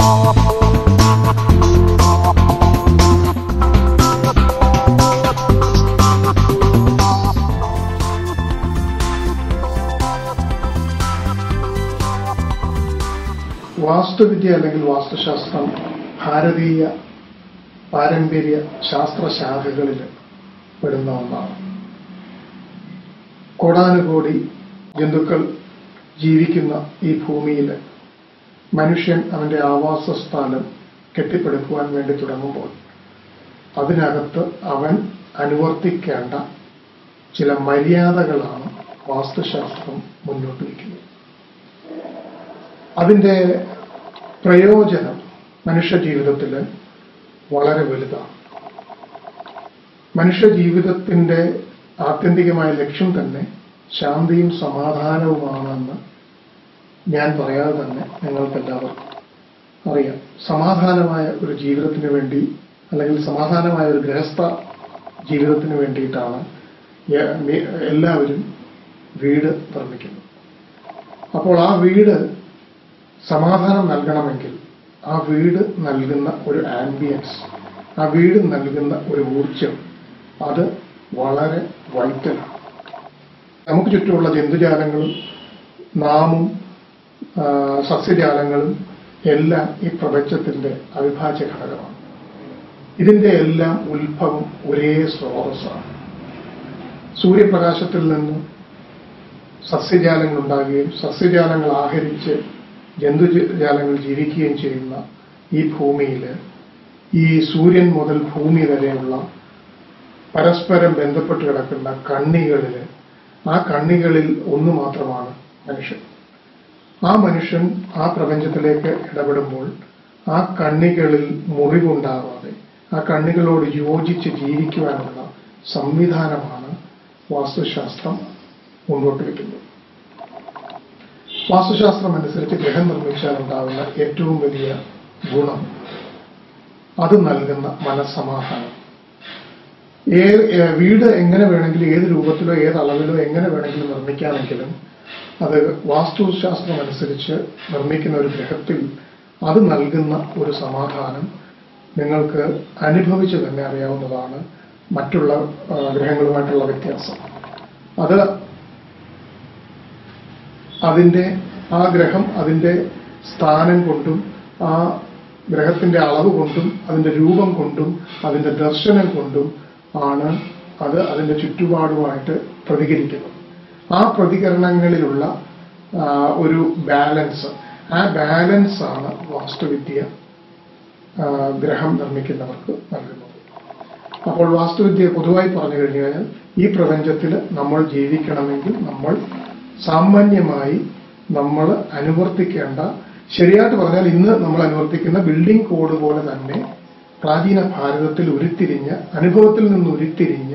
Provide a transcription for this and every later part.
വാസ്തുവിദ്യ അല്ലെങ്കിൽ വാസ്തുശാസ്ത്രം ഭാരതീയ പാരമ്പര്യ ശാസ്ത്രശാഖകളിൽ പെടുന്ന ഒന്നാണ് കോടാനുകോടി ജന്തുക്കൾ ജീവിക്കുന്ന ഈ ഭൂമിയിൽ മനുഷ്യൻ അവന്റെ ആവാസ സ്ഥലം കെട്ടിപ്പടുക്കുവാൻ വേണ്ടി തുടങ്ങുമ്പോൾ അതിനകത്ത് അവൻ അനുവർത്തിക്കേണ്ട ചില മര്യാദകളാണ് വാസ്തുശാസ്ത്രം മുന്നോട്ട് വയ്ക്കുന്നത് അതിന്റെ പ്രയോജനം മനുഷ്യ ജീവിതത്തിൽ വളരെ വലുതാണ് മനുഷ്യ ജീവിതത്തിന്റെ ആത്യന്തികമായ ലക്ഷ്യം തന്നെ ശാന്തിയും സമാധാനവുമാണെന്ന് ഞാൻ പറയാതെ തന്നെ നിങ്ങൾക്കെല്ലാവർക്കും അറിയാം സമാധാനമായ ഒരു ജീവിതത്തിന് വേണ്ടി അല്ലെങ്കിൽ സമാധാനമായ ഒരു ഗൃഹസ്ഥ ജീവിതത്തിന് വേണ്ടിയിട്ടാണ് എ- മി- എല്ലാവരും വീട് നിർമ്മിക്കുന്നത് അപ്പോൾ ആ വീട് സമാധാനം നൽകണമെങ്കിൽ ആ വീട് നൽകുന്ന ഒരു ആംബിയൻസ് ആ വീട് നൽകുന്ന ഒരു ഊർജം അത് വളരെ വൈറ്റലാണ് നമുക്ക് ചുറ്റുമുള്ള ജന്തുജാലങ്ങളും നാമും ആ, സസ്യജാലങ്ങളും എല്ലാം ഈ പ്രപഞ്ചത്തിന്റെ അവിഭാജ്യ ഘടകമാണ് ഇതിന്റെ എല്ലാം ഉത്ഭവം ഒരേ സ്രോതസ്സാണ് സൂര്യപ്രകാശത്തിൽ നിന്ന് സസ്യജാലങ്ങൾ ഉണ്ടാകുകയും സസ്യജാലങ്ങൾ ആഹരിച്ച് ജന്തുജാലങ്ങൾ ജീവിക്കുകയും ചെയ്യുന്ന ഈ ഭൂമിയിൽ ഈ സൂര്യൻ മുതൽ ഭൂമി വരെയുള്ള പരസ്പരം ബന്ധപ്പെട്ട് കിടക്കുന്ന കണ്ണികളിൽ ആ കണ്ണികളിൽ ഒന്ന് മാത്രമാണ് മനുഷ്യൻ ആ മനുഷ്യൻ ആ പ്രപഞ്ചത്തിലേക്ക് ഇടപെടുമ്പോൾ ആ കണ്ണികളിൽ മുറിവുണ്ടാവാതെ ആ കണ്ണികളോട് യോജിച്ച് ജീവിക്കുവാനുള്ള സംവിധാനമാണ് വാസ്തുശാസ്ത്രം മുന്നോട്ട് വയ്ക്കുന്നത് വാസ്തുശാസ്ത്രം അനുസരിച്ച് ഗ്രഹം നിർമ്മിച്ചാൽ ഉണ്ടാകുന്ന ഏറ്റവും വലിയ ഗുണം അത് നൽകുന്ന മനസ്സമാധാനം ഏ- ഏ- വീട് എങ്ങനെ വേണമെങ്കിലും ഏത് രൂപത്തിലോ ഏത് അളവിലോ എങ്ങനെ വേണമെങ്കിലും നിർമ്മിക്കാമെങ്കിലും അത് വാസ്തുശാസ്ത്രം അനുസരിച്ച് നിർമ്മിക്കുന്ന ഒരു ഗ്രഹത്തിൽ അത് നൽകുന്ന ഒരു സമാധാനം നിങ്ങൾക്ക് അനുഭവിച്ച് തന്നെ അറിയാവുന്നതാണ് മറ്റുള്ള ആ, ഗ്രഹങ്ങളുമായിട്ടുള്ള വ്യത്യാസം അത് അതിന്റെ ആ ഗ്രഹം അതിന്റെ സ്ഥാനം കൊണ്ടും ആ ഗ്രഹത്തിന്റെ അളവ് കൊണ്ടും അതിന്റെ രൂപം കൊണ്ടും അതിന്റെ ദർശനം കൊണ്ടും ആണ് അത് അതിന്റെ ചുറ്റുപാടുമായിട്ട് പ്രതികരിക്കുന്നത് ആ പ്രതികരണങ്ങളിലുള്ള ആ, ഒരു ബാലൻസ് ആ ബാലൻസ് ആണ് വാസ്തുവിദ്യ ആ, ഗ്രഹം നിർമ്മിക്കുന്നവർക്ക് നൽകുന്നത് അപ്പോൾ വാസ്തുവിദ്യ പൊതുവായി പറഞ്ഞു കഴിഞ്ഞു കഴിഞ്ഞാൽ ഈ പ്രപഞ്ചത്തിൽ നമ്മൾ ജീവിക്കണമെങ്കിൽ നമ്മൾ സാമാന്യമായി നമ്മൾ അനുവർത്തിക്കേണ്ട ശരിയായിട്ട് പറഞ്ഞാൽ ഇന്ന് നമ്മൾ അനുവർത്തിക്കുന്ന ബിൽഡിംഗ് കോഡ് പോലെ തന്നെ പ്രാചീന ഭാരതത്തിൽ ഉരുത്തിരിഞ്ഞ അനുഭവത്തിൽ നിന്ന് ഉരുത്തിരിഞ്ഞ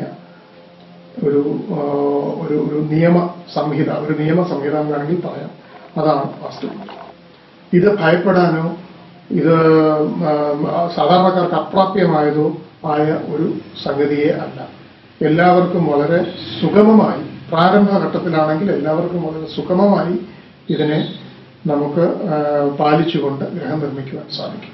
ഒരു ആ, ഒരു ഒരു നിയമ സംഹിത ഒരു നിയമ സംഹിത എന്ന് വേണമെങ്കിൽ പറയാം അതാണ് വാസ്തുവിദ്യ ഇത് ഭയപ്പെടാനോ ഇത് ആ, സാധാരണക്കാർക്ക് അപ്രാപ്യമായതോ ആയ ഒരു സംഗതിയെ അല്ല എല്ലാവർക്കും വളരെ സുഗമമായി പ്രാരംഭഘട്ടത്തിലാണെങ്കിൽ എല്ലാവർക്കും വളരെ സുഗമമായി ഇതിനെ നമുക്ക് ആ, പാലിച്ചുകൊണ്ട് ഗ്രഹം നിർമ്മിക്കുവാൻ സാധിക്കും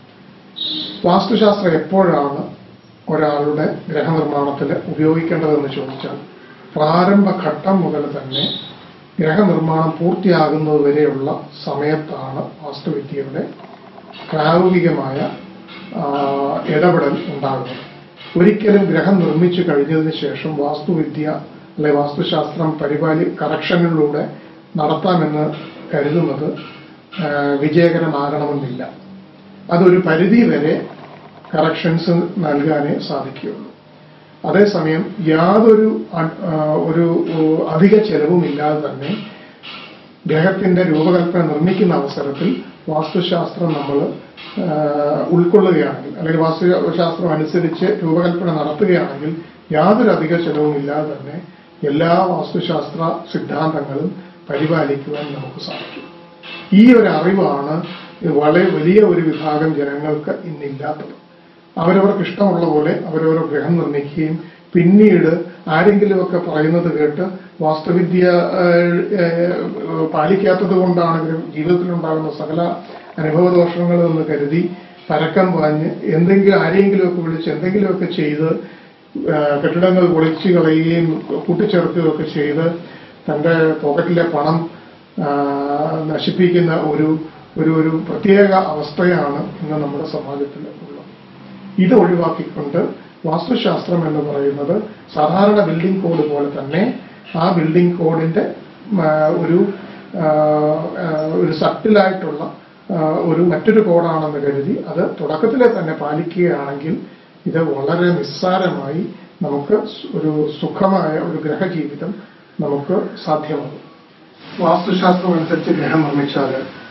വാസ്തുശാസ്ത്രം എപ്പോഴാണ് ഒരാളുടെ ഗ്രഹനിർമ്മാണത്തിൽ ഉപയോഗിക്കേണ്ടതെന്ന് ചോദിച്ചാൽ പ്രാരംഭഘട്ടം മുതൽ തന്നെ ഗ്രഹനിർമ്മാണം പൂർത്തിയാകുന്നത് വരെയുള്ള സമയത്താണ് വാസ്തുവിദ്യയുടെ പ്രായോഗികമായ ആ, ഇടപെടൽ ഉണ്ടാകുന്നത് ഒരിക്കലും ഗ്രഹം നിർമ്മിച്ചു കഴിഞ്ഞതിന് ശേഷം വാസ്തുവിദ്യ അല്ലെ വാസ്തുശാസ്ത്രം പരിപാലി കറക്ഷനിലൂടെ നടത്താമെന്ന് കരുതുന്നത് ആ, വിജയകരമാകണമെന്നില്ല അതൊരു പരിധി വരെ കറക്ഷൻസ് നൽകാനേ സാധിക്കുകയുള്ളൂ അതേസമയം യാതൊരു അ- ആ, ഒരു ഓ, അധിക ചെലവുമില്ലാതെ തന്നെ ഗ്രഹത്തിന്റെ രൂപകൽപ്പന നിർമ്മിക്കുന്ന അവസരത്തിൽ വാസ്തുശാസ്ത്രം നമ്മൾ ഉൾക്കൊള്ളുകയാണെങ്കിൽ അല്ലെങ്കിൽ വാസ്തുശാസ്ത്രം അനുസരിച്ച് രൂപകൽപ്പന നടത്തുകയാണെങ്കിൽ യാതൊരു അധിക ചെലവും ഇല്ലാതെ തന്നെ എല്ലാ വാസ്തുശാസ്ത്ര സിദ്ധാന്തങ്ങളും പരിപാലിക്കുവാൻ നമുക്ക് സാധിക്കും ഈ ഒരു അറിവാണ് വളരെ വലിയ ഒരു വിഭാഗം ജനങ്ങൾക്ക് ഇന്നില്ലാത്തത് അവരവർക്ക് ഇഷ്ടമുള്ള പോലെ അവരവർ ഗ്രഹം നിർമ്മിക്കുകയും പിന്നീട് ആരെങ്കിലുമൊക്കെ പറയുന്നത് കേട്ട് വാസ്തുവിദ്യ ഏഹ്, ഏഹ്, പാലിക്കാത്തത് കൊണ്ടാണ് ഗ്രഹ- ജീവിതത്തിലുണ്ടാകുന്ന സകല അനുഭവദോഷങ്ങളെന്ന് കരുതി പരക്കം പാഞ്ഞ് എന്തെങ്കിലും ആരെങ്കിലുമൊക്കെ വിളിച്ച് എന്തെങ്കിലുമൊക്കെ ചെയ്ത് ആ, കെട്ടിടങ്ങൾ പൊളിച്ചു കളയുകയും കൂട്ടിച്ചേർക്കുകയും ഒക്കെ ചെയ്ത് തന്റെ പോക്കറ്റിലെ പണം ആ, നശിപ്പിക്കുന്ന ഒരു ഒരു ഒരു പ്രത്യേക അവസ്ഥയാണ് ഇന്ന് നമ്മുടെ സമാജത്തിൽ ഉള്ളത് ഇത് ഒഴിവാക്കിക്കൊണ്ട് വാസ്തുശാസ്ത്രം എന്ന് പറയുന്നത് സാധാരണ ബിൽഡിംഗ് കോഡ് പോലെ തന്നെ ആ ബിൽഡിംഗ് കോഡിന്റെ ആ, ഒരു ആ, ആ, ഒരു സട്ടിലായിട്ടുള്ള ആ, ഒരു മറ്റൊരു കോഡാണെന്ന് കരുതി അത് തുടക്കത്തിലെ തന്നെ പാലിക്കുകയാണെങ്കിൽ ഇത് വളരെ നിസ്സാരമായി നമുക്ക് സ് ഒരു സുഖമായ ഒരു ഗ്രഹജീവിതം നമുക്ക് സാധ്യമാകും വാസ്തുശാസ്ത്രം അനുസരിച്ച് ഗ്രഹം നിർമ്മിച്ചാൽ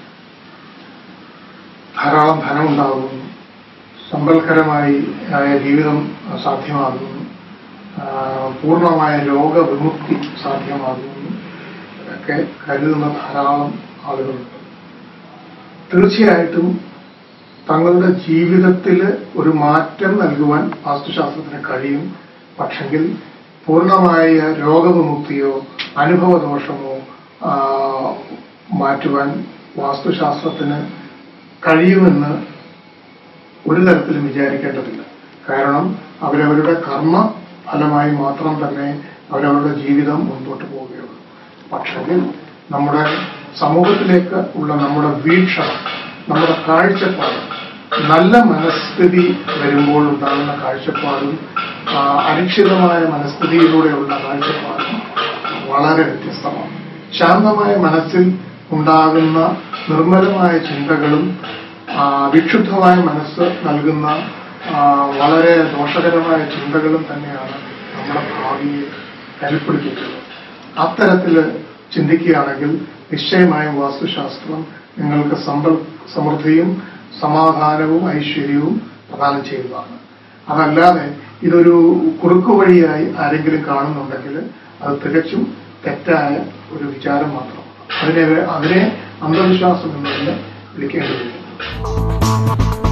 ധാരാളം ധനം ഉണ്ടാകുന്നു സമ്പൽക്കരമായി ആയ ജീവിതം സാധ്യമാകുന്നു ആ, പൂർണ്ണമായ രോഗവിമുക്തി സാധ്യമാകുന്നു ഒക്കെ കരുതുന്ന ധാരാളം ആളുകളുണ്ട് തീർച്ചയായിട്ടും തങ്ങളുടെ ജീവിതത്തിൽ ഒരു മാറ്റം നൽകുവാൻ വാസ്തുശാസ്ത്രത്തിന് കഴിയും പക്ഷെങ്കിൽ പൂർണ്ണമായ രോഗവിമുക്തിയോ അനുഭവദോഷമോ ആ, മാറ്റുവാൻ വാസ്തുശാസ്ത്രത്തിന് കഴിയുമെന്ന് ഒരു തരത്തിലും വിചാരിക്കേണ്ടതില്ല കാരണം അവരവരുടെ കർമ്മ ഫലമായി മാത്രം തന്നെ അവരവരുടെ ജീവിതം മുൻപോട്ട് പോവുകയുള്ളൂ പക്ഷെങ്കിൽ നമ്മുടെ സമൂഹത്തിലേക്ക് ഉള്ള നമ്മുടെ വീക്ഷണം നമ്മുടെ കാഴ്ചപ്പാട് നല്ല മനസ്ഥിതി വരുമ്പോൾ ഉണ്ടാകുന്ന കാഴ്ചപ്പാടും ആ, അരക്ഷിതമായ മനസ്ഥിതിയിലൂടെയുള്ള കാഴ്ചപ്പാടും വളരെ വ്യത്യസ്തമാണ് ശാന്തമായ മനസ്സിൽ ഉണ്ടാകുന്ന നിർമ്മലമായ ചിന്തകളും ആ, വിക്ഷുബ്ധമായ മനസ്സ് നൽകുന്ന ആ, വളരെ ദോഷകരമായ ചിന്തകളും തന്നെയാണ് നമ്മുടെ ഭാവിയെ കരുപ്പിടിപ്പിക്കുന്നത് അത്തരത്തിൽ ചിന്തിക്കുകയാണെങ്കിൽ നിശ്ചയമായും വാസ്തുശാസ്ത്രം നിങ്ങൾക്ക് സമ്പൽ സമൃദ്ധിയും സമാധാനവും ഐശ്വര്യവും പ്രദാനം ചെയ്യുന്നതാണ് അതല്ലാതെ ഇതൊരു കുറുക്കുവഴിയായി ആരെങ്കിലും കാണുന്നുണ്ടെങ്കിൽ അത് തികച്ചും തെറ്റായ ഒരു വിചാരം മാത്രമാണ് അതിനെ അതിനെ അന്ധവിശ്വാസം എന്ന് തന്നെ വിളിക്കേണ്ടതില്ല